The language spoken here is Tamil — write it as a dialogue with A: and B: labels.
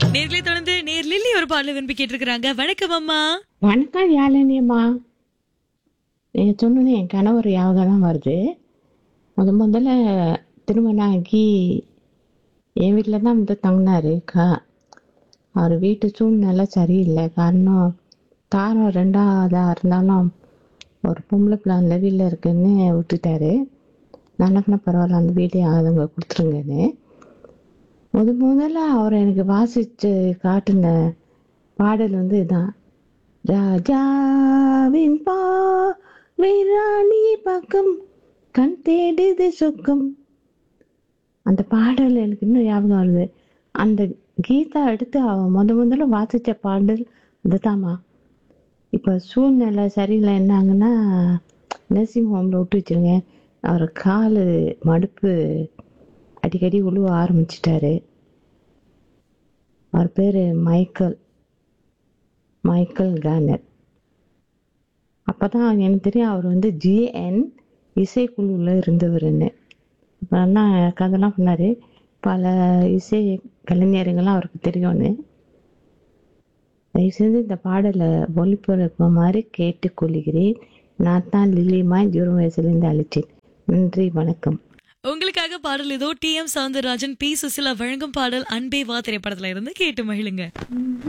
A: நேர்களை தொடர்ந்து நேர் லில்லி ஒரு பாடல விரும்பி கேட்டிருக்கிறாங்க வணக்கம் அம்மா
B: வணக்கம் யாழினியம்மா நீங்கள் சொன்னோன்னே என் கணவர் ஞாபகம் தான் வருது முத முதல்ல திருமணம் ஆகி என் வீட்டில் தான் வந்து தங்கினாரு கா அவர் வீட்டு சூழ்நிலை சரியில்லை காரணம் தாரம் ரெண்டாவதாக இருந்தாலும் ஒரு பொம்பளை பிள்ளை வீட்டில் இருக்குன்னு விட்டுட்டாரு நல்லக்குன்னா பரவாயில்ல அந்த வீடே அவங்க கொடுத்துருங்கன்னு முத முதல்ல அவர் எனக்கு வாசித்து காட்டின பாடல் வந்து இதான் ராஜாவின் பாவை ராணி பக்கம் கண் தேடுது சொக்கம் அந்த பாடல் எனக்கு இன்னும் ஞாபகம் வருது அந்த கீதா எடுத்து அவ முத முதல்ல வாசிச்ச பாடல் இதுதாம்மா இப்போ சூழ்நிலை சரியில்லை என்னாங்கன்னா நர்சிங் ஹோமில் விட்டு வச்சிருங்க அவர் கால் மடுப்பு அடிக்கடி உழுவ ஆரம்பிச்சிட்டாரு அவர் பேர் மைக்கேல் மைக்கேல் கானர் அப்போ தான் எனக்கு தெரியும் அவர் வந்து ஜிஎன் இசைக்குழுவில் இருந்தவர்னு இப்போ அண்ணா கதைலாம் சொன்னார் பல இசை கலைஞர்கள்லாம் அவருக்கு தெரியும்னு தயவுசெய்து இந்த பாடலை ஒளிபரப்புமாறு கேட்டுக்கொள்கிறேன் நான் தான் லில்லிமாய் ஜீரோ வயசுலேருந்து அழைச்சேன் நன்றி வணக்கம்
A: உங்களுக்காக பாடல் ஏதோ T M Soundararajan P Susheela வழங்கும் பாடல் அன்பே வா திரைப்படத்துல இருந்து கேட்டு மகிழுங்க